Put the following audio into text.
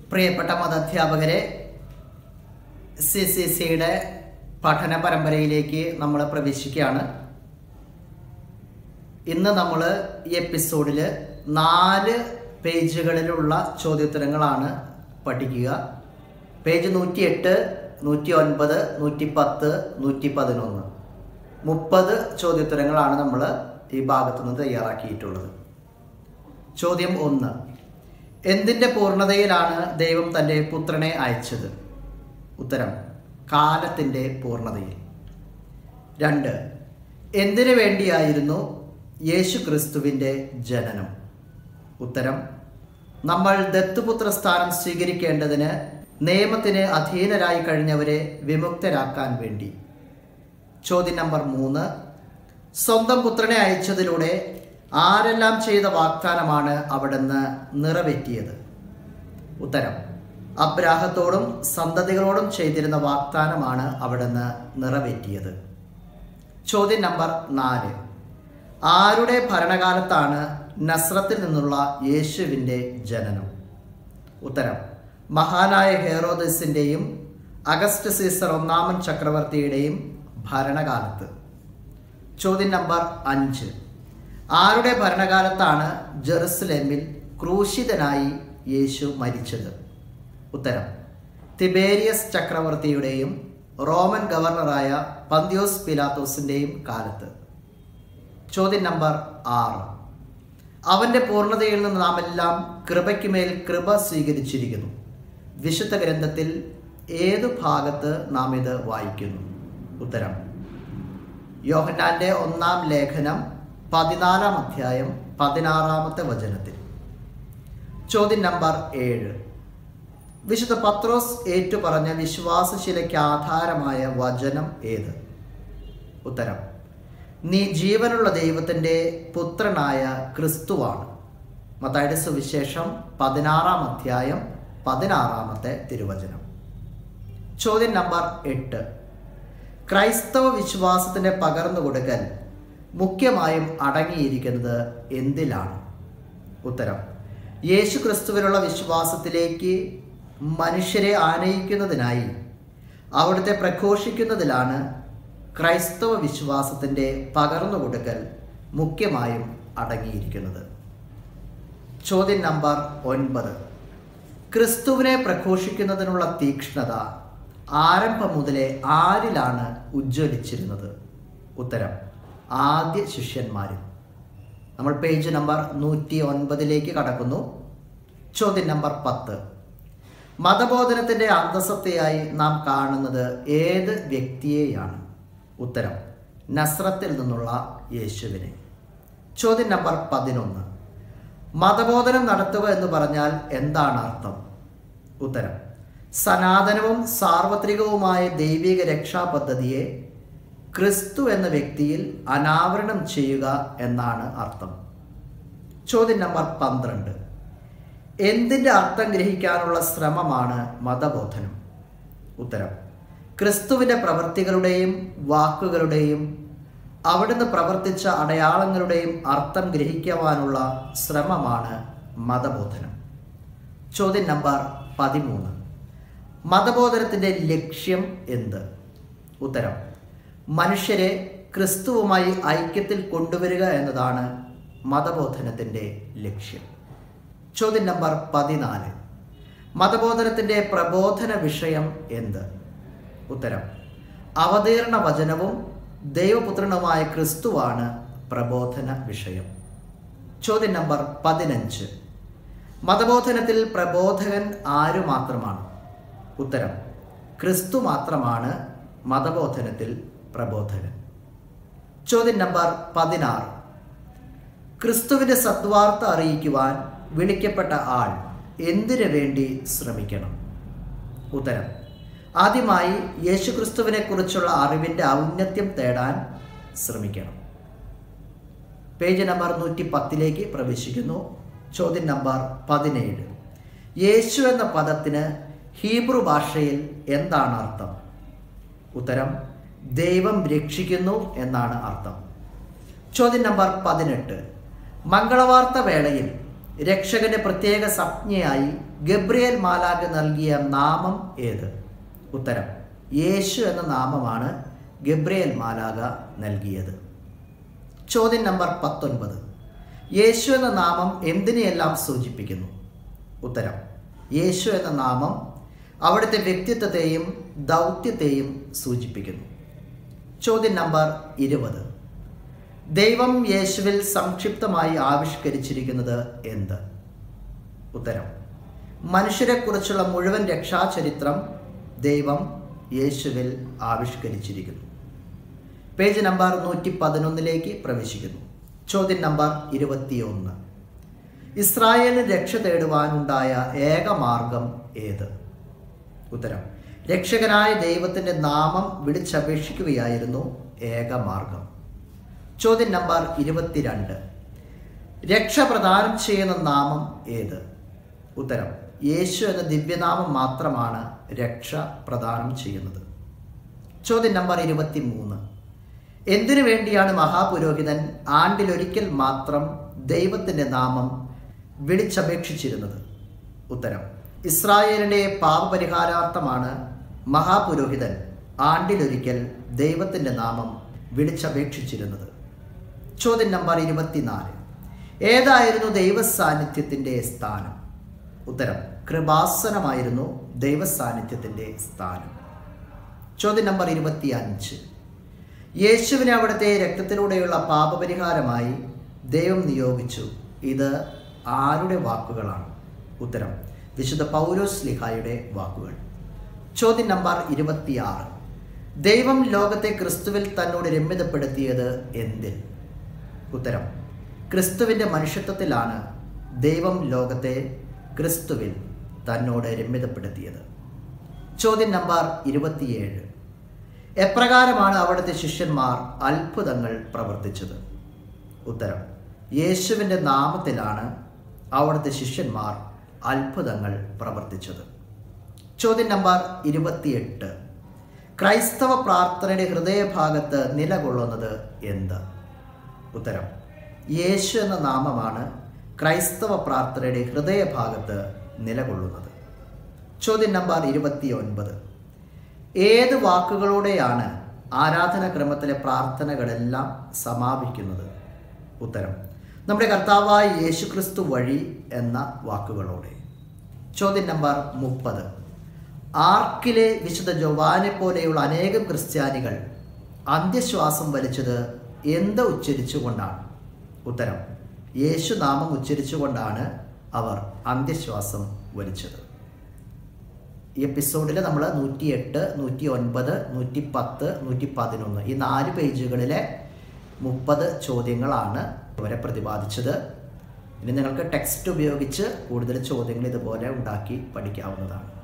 പ്രിയപ്പെട്ട മതാധ്യാപകരെ C C സിയുടെ പഠന പരമ്പരയിലേക്ക് നമ്മൾ പ്രവേശിക്കുകയാണ് ഇന്ന് നമ്മൾ ഈ എപ്പിസോഡിൽ നാല് പേജുകളിലുള്ള ചോദ്യോത്തരങ്ങളാണ് പഠിക്കുക പേജ് നൂറ്റി എട്ട് നൂറ്റി ഒൻപത് നൂറ്റി പത്ത് നൂറ്റി പതിനൊന്ന് മുപ്പത് ചോദ്യോത്തരങ്ങളാണ് നമ്മൾ ഈ ഭാഗത്തു നിന്ന് തയ്യാറാക്കിയിട്ടുള്ളത് ചോദ്യം ഒന്ന് എന്തിൻ്റെ പൂർണ്ണതയിലാണ് ദൈവം തൻ്റെ പുത്രനെ അയച്ചത് ഉത്തരം കാലത്തിൻ്റെ പൂർണ്ണതയിൽ രണ്ട് എന്തിനു വേണ്ടിയായിരുന്നു യേശു ക്രിസ്തുവിൻ്റെ ജനനം ഉത്തരം നമ്മൾ ദത്തുപുത്ര സ്ഥാനം സ്വീകരിക്കേണ്ടതിന് നിയമത്തിന് അധീനരായി കഴിഞ്ഞവരെ വിമുക്തരാക്കാൻ വേണ്ടി ചോദ്യം നമ്പർ മൂന്ന് സ്വന്തം പുത്രനെ അയച്ചതിലൂടെ ആരെല്ലാം ചെയ്ത വാഗ്ദാനമാണ് അവിടുന്ന് നിറവേറ്റിയത് ഉത്തരം അബ്രാഹത്തോടും സന്തതികളോടും ചെയ്തിരുന്ന വാഗ്ദാനമാണ് അവിടുന്ന് നിറവേറ്റിയത് ചോദ്യം നമ്പർ നാല് ആരുടെ ഭരണകാലത്താണ് നസ്രത്തിൽ നിന്നുള്ള യേശുവിൻ്റെ ജനനം ഉത്തരം മഹാനായ ഹേറോദസിൻ്റെയും അഗസ്റ്റ് സീസർ ഒന്നാമൻ ചക്രവർത്തിയുടെയും ഭരണകാലത്ത് ചോദ്യം നമ്പർ അഞ്ച് ആരുടെ ഭരണകാലത്താണ് ജെറുസലേമിൽ ക്രൂശിതനായി യേശു മരിച്ചത് ഉത്തരം തിബേരിയസ് ചക്രവർത്തിയുടെയും റോമൻ ഗവർണറായ പന്ത്യോസ് പിലാത്തോസിൻ്റെയും കാലത്ത് ചോദ്യം നമ്പർ ആറ് അവൻ്റെ പൂർണ്ണതയിൽ നിന്ന് നാം എല്ലാം കൃപയ്ക്ക് മേൽ കൃപ സ്വീകരിച്ചിരിക്കുന്നു വിശുദ്ധ ഗ്രന്ഥത്തിൽ ഏതു ഭാഗത്ത് നാം ഇത് വായിക്കുന്നു ഉത്തരം യോഹന്നാന്റെ ഒന്നാം ലേഖനം പതിനാലാം അധ്യായം പതിനാറാമത്തെ വചനത്തിൽ ചോദ്യം നമ്പർ ഏഴ് വിശുദ്ധ പത്രോസ് ഏറ്റുപറഞ്ഞ വിശ്വാസശിലയ്ക്ക് ആധാരമായ വചനം ഏത് ഉത്തരം നീ ജീവനുള്ള ദൈവത്തിൻ്റെ പുത്രനായ ക്രിസ്തുവാണ് മത്തായുടെ സുവിശേഷം പതിനാറാം അധ്യായം പതിനാറാമത്തെ തിരുവചനം ചോദ്യം നമ്പർ എട്ട് ക്രൈസ്തവ വിശ്വാസത്തിൻ്റെ പകർന്നു കൊടുക്കൽ മുഖ്യമായും അടങ്ങിയിരിക്കുന്നത് എന്തിലാണ് ഉത്തരം യേശു ക്രിസ്തുവിനുള്ള വിശ്വാസത്തിലേക്ക് മനുഷ്യരെ ആനയിക്കുന്നതിനായി അവിടുത്തെ പ്രഘോഷിക്കുന്നതിലാണ് ക്രൈസ്തവ വിശ്വാസത്തിൻ്റെ പകർന്നു കൊടുക്കൽ മുഖ്യമായും അടങ്ങിയിരിക്കുന്നത് ചോദ്യം നമ്പർ ഒൻപത് ക്രിസ്തുവിനെ പ്രഘോഷിക്കുന്നതിനുള്ള തീക്ഷ്ണത ആരംഭം മുതലേ ആരിലാണ് ഉജ്ജ്വലിച്ചിരുന്നത് ഉത്തരം ആദ്യ ശിഷ്യന്മാരിൽ നമ്മൾ പേജ് നമ്പർ നൂറ്റി ഒൻപതിലേക്ക് കടക്കുന്നു ചോദ്യം നമ്പർ പത്ത് മതബോധനത്തിൻ്റെ അന്തസത്തയായി നാം കാണുന്നത് ഏത് വ്യക്തിയെയാണ് ഉത്തരം നസ്രത്തിൽ നിന്നുള്ള യേശുവിനെ ചോദ്യം നമ്പർ പതിനൊന്ന് മതബോധനം നടത്തുക എന്ന് പറഞ്ഞാൽ എന്താണ് അർത്ഥം ഉത്തരം സനാതനവും സാർവത്രികവുമായ ദൈവിക രക്ഷാ പദ്ധതിയെ ക്രിസ്തു എന്ന വ്യക്തിയിൽ അനാവരണം ചെയ്യുക എന്നാണ് അർത്ഥം ചോദ്യം നമ്പർ പന്ത്രണ്ട് എന്തിൻ്റെ അർത്ഥം ഗ്രഹിക്കാനുള്ള ശ്രമമാണ് മതബോധനം ഉത്തരം ക്രിസ്തുവിൻ്റെ പ്രവൃത്തികളുടെയും വാക്കുകളുടെയും അവിടുന്ന് പ്രവർത്തിച്ച അടയാളങ്ങളുടെയും അർത്ഥം ഗ്രഹിക്കുവാനുള്ള ശ്രമമാണ് മതബോധനം ചോദ്യം നമ്പർ പതിമൂന്ന് മതബോധനത്തിൻ്റെ ലക്ഷ്യം എന്ത് ഉത്തരം മനുഷ്യരെ ക്രിസ്തുവുമായി ഐക്യത്തിൽ കൊണ്ടുവരിക എന്നതാണ് മതബോധനത്തിൻ്റെ ലക്ഷ്യം ചോദ്യം നമ്പർ പതിനാല് മതബോധനത്തിൻ്റെ പ്രബോധന വിഷയം എന്ത് ഉത്തരം അവതീർണ വചനവും ദൈവപുത്രനുമായ ക്രിസ്തുവാണ് പ്രബോധന വിഷയം ചോദ്യം നമ്പർ പതിനഞ്ച് മതബോധനത്തിൽ പ്രബോധകൻ ആരു മാത്രമാണ് ഉത്തരം ക്രിസ്തു മാത്രമാണ് മതബോധനത്തിൽ പ്രബോധകൻ ചോദ്യം നമ്പർ പതിനാറ് ക്രിസ്തുവിൻ്റെ സദ്വാർത്ത അറിയിക്കുവാൻ വിളിക്കപ്പെട്ട ആൾ എന്തിനു വേണ്ടി ശ്രമിക്കണം ഉത്തരം ആദ്യമായി യേശുക്രിസ്തുവിനെ കുറിച്ചുള്ള അറിവിൻ്റെ ഔന്നത്യം തേടാൻ ശ്രമിക്കണം പേജ് നമ്പർ നൂറ്റി പത്തിലേക്ക് പ്രവേശിക്കുന്നു ചോദ്യം നമ്പർ പതിനേഴ് യേശു എന്ന പദത്തിന് ഹീബ്രു ഭാഷയിൽ എന്താണ് അർത്ഥം ഉത്തരം ദൈവം രക്ഷിക്കുന്നു എന്നാണ് അർത്ഥം ചോദ്യം നമ്പർ പതിനെട്ട് മംഗളവാർത്ത വേളയിൽ രക്ഷകന്റെ പ്രത്യേക സംജ്ഞയായി ഗബ്രിയേൽ മാലാഖ നൽകിയ നാമം ഏത് ഉത്തരം യേശു എന്ന നാമമാണ് ഗബ്രിയേൽ മാലാഖ നൽകിയത് ചോദ്യം നമ്പർ പത്തൊൻപത് യേശു എന്ന നാമം എന്തിനെയെല്ലാം സൂചിപ്പിക്കുന്നു ഉത്തരം യേശു എന്ന നാമം അവിടുത്തെ വ്യക്തിത്വത്തെയും ദൗത്യത്തെയും സൂചിപ്പിക്കുന്നു ചോദ്യം നമ്പർ ഇരുപത് ദൈവം യേശുവിൽ സംക്ഷിപ്തമായി ആവിഷ്കരിച്ചിരിക്കുന്നത് എന്ത് ഉത്തരം മനുഷ്യരെക്കുറിച്ചുള്ള മുഴുവൻ രക്ഷാചരിത്രം ദൈവം യേശുവിൽ ആവിഷ്കരിച്ചിരിക്കുന്നു പേജ് നമ്പർ നൂറ്റി പതിനൊന്നിലേക്ക് പ്രവേശിക്കുന്നു ചോദ്യം നമ്പർ ഇരുപത്തിയൊന്ന് ഇസ്രായേലിന് രക്ഷ തേടുവാനുണ്ടായ ഏക മാർഗം ഏത് ഉത്തരം രക്ഷകനായ ദൈവത്തിൻ്റെ നാമം വിളിച്ചപേക്ഷിക്കുകയായിരുന്നു ഏക മാർഗം ചോദ്യം നമ്പർ ഇരുപത്തിരണ്ട് രക്ഷ പ്രദാനം ചെയ്യുന്ന നാമം ഏത് ഉത്തരം യേശു എന്ന ദിവ്യനാമം മാത്രമാണ് രക്ഷ പ്രദാനം ചെയ്യുന്നത് ചോദ്യം നമ്പർ ഇരുപത്തി മൂന്ന് എന്തിനു വേണ്ടിയാണ് മഹാപുരോഹിതൻ ആണ്ടിലൊരിക്കൽ മാത്രം ദൈവത്തിൻ്റെ നാമം വിളിച്ചപേക്ഷിച്ചിരുന്നത് ഉത്തരം ഇസ്രായേലിൻ്റെ പാപപരിഹാരാർത്ഥമാണ് മഹാപുരോഹിതൻ ആണ്ടിലൊരിക്കൽ ദൈവത്തിൻ്റെ നാമം വിളിച്ചപേക്ഷിച്ചിരുന്നത് ചോദ്യം നമ്പർ ഇരുപത്തിനാല് ഏതായിരുന്നു ദൈവസാന്നിധ്യത്തിൻ്റെ സ്ഥാനം ഉത്തരം കൃപാസനമായിരുന്നു ദൈവസാന്നിധ്യത്തിൻ്റെ സ്ഥാനം ചോദ്യം നമ്പർ ഇരുപത്തി അഞ്ച് യേശുവിനെ അവിടുത്തെ രക്തത്തിലൂടെയുള്ള പാപപരിഹാരമായി ദൈവം നിയോഗിച്ചു ഇത് ആരുടെ വാക്കുകളാണ് ഉത്തരം വിശുദ്ധ പൗലോസ് ലിഹായുടെ വാക്കുകൾ ചോദ്യം നമ്പർ ഇരുപത്തിയാറ് ദൈവം ലോകത്തെ ക്രിസ്തുവിൽ തന്നോട് രമ്യതപ്പെടുത്തിയത് എന്തിൽ ഉത്തരം ക്രിസ്തുവിൻ്റെ മനുഷ്യത്വത്തിലാണ് ദൈവം ലോകത്തെ ക്രിസ്തുവിൽ തന്നോട് രമ്യതപ്പെടുത്തിയത് ചോദ്യം നമ്പർ ഇരുപത്തിയേഴ് എപ്രകാരമാണ് അവിടുത്തെ ശിഷ്യന്മാർ അത്ഭുതങ്ങൾ പ്രവർത്തിച്ചത് ഉത്തരം യേശുവിൻ്റെ നാമത്തിലാണ് അവിടുത്തെ ശിഷ്യന്മാർ അത്ഭുതങ്ങൾ പ്രവർത്തിച്ചത് ചോദ്യം നമ്പർ ഇരുപത്തിയെട്ട് ക്രൈസ്തവ പ്രാർത്ഥനയുടെ ഹൃദയഭാഗത്ത് നിലകൊള്ളുന്നത് എന്ത് ഉത്തരം യേശു എന്ന നാമമാണ് ക്രൈസ്തവ പ്രാർത്ഥനയുടെ ഹൃദയഭാഗത്ത് നിലകൊള്ളുന്നത് ചോദ്യം നമ്പർ ഇരുപത്തി ഒൻപത് ഏത് വാക്കുകളോടെയാണ് ആരാധനാക്രമത്തിലെ പ്രാർത്ഥനകളെല്ലാം സമാപിക്കുന്നത് ഉത്തരം നമ്മുടെ കർത്താവായ യേശുക്രിസ്തു വഴി എന്ന വാക്കുകളോടെ ചോദ്യം നമ്പർ മുപ്പത് ആർക്കിലെ വിശുദ്ധ ജോവാനെ പോലെയുള്ള അനേകം ക്രിസ്ത്യാനികൾ അന്ത്യശ്വാസം വലിച്ചത് എന്ത് ഉച്ചരിച്ചുകൊണ്ടാണ് ഉത്തരം യേശു നാമം ഉച്ചരിച്ചുകൊണ്ടാണ് അവർ അന്ത്യശ്വാസം വലിച്ചത് ഈ എപ്പിസോഡിൽ നമ്മൾ നൂറ്റി എട്ട് നൂറ്റി ഒൻപത് നൂറ്റി പത്ത് നൂറ്റി പതിനൊന്ന് ഈ നാല് പേജുകളിലെ മുപ്പത് ചോദ്യങ്ങളാണ് ഇവരെ പ്രതിപാദിച്ചത് ഇനി നിങ്ങൾക്ക് ടെക്സ്റ്റ് ഉപയോഗിച്ച് കൂടുതൽ ചോദ്യങ്ങൾ ഇതുപോലെ ഉണ്ടാക്കി പഠിക്കാവുന്നതാണ്